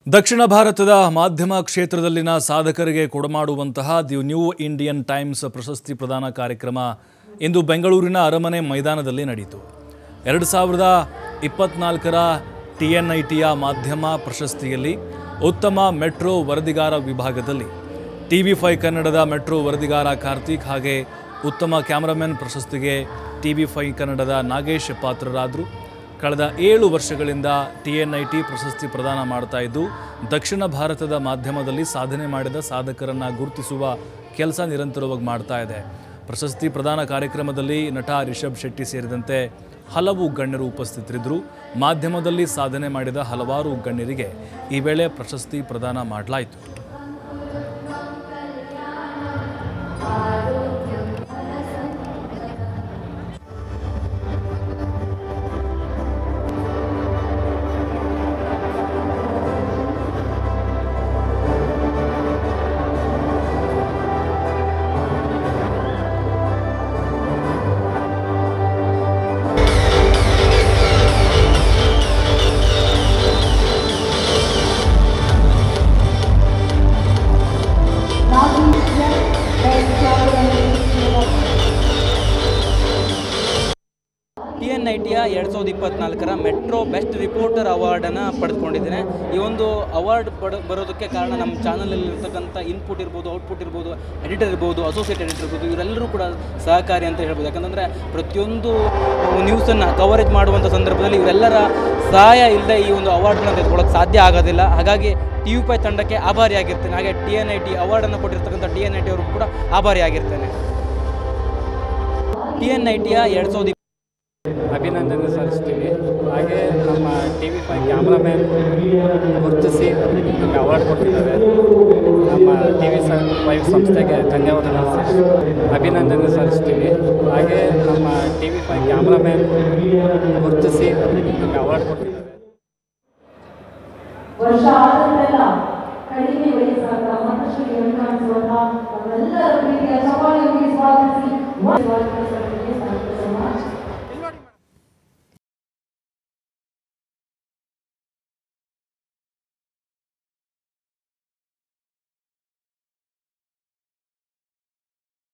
ದಕ್ಷಿಣ ಭಾರತದ ಮಾಧ್ಯಮ ಕ್ಷೇತ್ರದಲ್ಲಿನ ಸಾಧಕರಿಗೆ ಕೊಡಮಾಡುವಂತಹ ದಿ ನ್ಯೂ ಇಂಡಿಯನ್ ಟೈಮ್ಸ್ ಪ್ರಶಸ್ತಿ ಪ್ರದಾನ ಕಾರ್ಯಕ್ರಮ ಇಂದು ಬೆಂಗಳೂರಿನ ಅರಮನೆ ಮೈದಾನದಲ್ಲಿ ನಡೆಯಿತು ಎರಡು ಸಾವಿರದ ಇಪ್ಪತ್ನಾಲ್ಕರ ಟಿ ಎನ್ ಐ ಟಿಯ ಮಾಧ್ಯಮ ಪ್ರಶಸ್ತಿಯಲ್ಲಿ ಉತ್ತಮ ಮೆಟ್ರೋ ವರದಿಗಾರ ವಿಭಾಗದಲ್ಲಿ ಟಿ ವಿ ಫೈ ಕನ್ನಡದ ಮೆಟ್ರೋ ವರದಿಗಾರ ಕಾರ್ತಿಕ್ ಹಾಗೆ ಉತ್ತಮ ಕ್ಯಾಮರಾಮನ್ ಪ್ರಶಸ್ತಿಗೆ ಟಿ ವಿ ಫೈ ಕನ್ನಡದ ನಾಗೇಶ್ ಪಾತ್ರರಾದರು ಕಳೆದ ಏಳು ವರ್ಷಗಳಿಂದ ಟಿ ಎನ್ ಐ ಟಿ ಪ್ರಶಸ್ತಿ ಪ್ರದಾನ ಮಾಡ್ತಾ ಇದ್ದು ದಕ್ಷಿಣ ಭಾರತದ ಮಾಧ್ಯಮದಲ್ಲಿ ಸಾಧನೆ ಮಾಡಿದ ಸಾಧಕರನ್ನು ಗುರುತಿಸುವ ಕೆಲಸ ನಿರಂತರವಾಗಿ ಮಾಡ್ತಾ ಇದೆ ಪ್ರಶಸ್ತಿ ಪ್ರದಾನ ಕಾರ್ಯಕ್ರಮದಲ್ಲಿ ನಟ ರಿಷಬ್ ಶೆಟ್ಟಿ ಸೇರಿದಂತೆ ಹಲವು ಗಣ್ಯರು ಉಪಸ್ಥಿತರಿದ್ದರು ಮಾಧ್ಯಮದಲ್ಲಿ ಸಾಧನೆ ಮಾಡಿದ ಹಲವಾರು ಗಣ್ಯರಿಗೆ ಈ ವೇಳೆ ಪ್ರಶಸ್ತಿ ಪ್ರದಾನ ಮಾಡಲಾಯಿತು ಟಿ ಎನ್ ಐ ಟಿಯ ಎರಡು ಸಾವಿರದ ಇಪ್ಪತ್ನಾಲ್ಕರ ಮೆಟ್ರೋ ಬೆಸ್ಟ್ ರಿಪೋರ್ಟರ್ ಅವಾರ್ಡನ್ನು ಪಡೆದುಕೊಂಡಿದ್ದೇನೆ ಈ ಒಂದು ಅವಾರ್ಡ್ ಪಡ ಬರೋದಕ್ಕೆ ಕಾರಣ ನಮ್ಮ ಚಾನಲಲ್ಲಿ ಇರ್ತಕ್ಕಂಥ ಇನ್ಪುಟ್ ಇರ್ಬೋದು ಔಟ್ಪುಟ್ ಇರ್ಬೋದು ಎಡಿಟರ್ ಇರ್ಬೋದು ಅಸೋಸಿಯೇಟ್ ಎಡಿಟರ್ ಇರ್ಬೋದು ಇವರೆಲ್ಲರೂ ಕೂಡ ಸಹಕಾರಿ ಅಂತ ಹೇಳ್ಬೋದು ಯಾಕಂತಂದರೆ ಪ್ರತಿಯೊಂದು ನ್ಯೂಸನ್ನು ಕವರೇಜ್ ಮಾಡುವಂಥ ಸಂದರ್ಭದಲ್ಲಿ ಇವರೆಲ್ಲರ ಸಹಾಯ ಇಲ್ಲದೆ ಈ ಒಂದು ಅವಾರ್ಡನ್ನು ತೆಗೆದುಕೊಳ್ಳೋಕೆ ಸಾಧ್ಯ ಆಗೋದಿಲ್ಲ ಹಾಗಾಗಿ ಟಿ ಯು ಪೈ ತಂಡಕ್ಕೆ ಆಭಾರಿಯಾಗಿರ್ತೇನೆ ಹಾಗೆ ಟಿ ಎನ್ ಐ ಟಿ ಅವಾರ್ಡನ್ನು ಕೊಟ್ಟಿರ್ತಕ್ಕಂಥ ಟಿ ಎನ್ ಐ ಟಿ ಅವ್ರಿಗೂ ಕೂಡ ಆಭಾರಿಯಾಗಿರ್ತೇನೆ ಟಿ ಎನ್ ಐ ಟಿಯ ಎರಡು ಸಾವಿರದ ಅಭಿನಂದನೆ ಸಲ್ಲಿಸ್ತೀವಿ ಹಾಗೆ ನಮ್ಮ ಟಿ ವಿ ಫೈ ಕ್ಯಾಮ್ರಾಮ್ಯಾನ್ ಗುರುತಿಸಿ ನಮಗೆ ಅವಾರ್ಡ್ ಕೊಟ್ಟಿದ್ದಾರೆ ನಮ್ಮ ಟಿ ವಿ ಫೈವ್ ಸಂಸ್ಥೆಗೆ ಧನ್ಯವಾದಗಳು ಸಲ್ಲಿಸ್ತೀವಿ. ಅಭಿನಂದನೆ ಸಲ್ಲಿಸ್ತೀವಿ ಹಾಗೆ ನಮ್ಮ ಟಿ ವಿ ಫೈ ಕ್ಯಾಮ್ರಾಮ್ಯಾನ್ ಗುರುತಿಸಿ ನಮಗೆ ಅವಾರ್ಡ್ ಕೊಟ್ಟಿದ್ದಾರೆ ವರ್ಷ ಆದ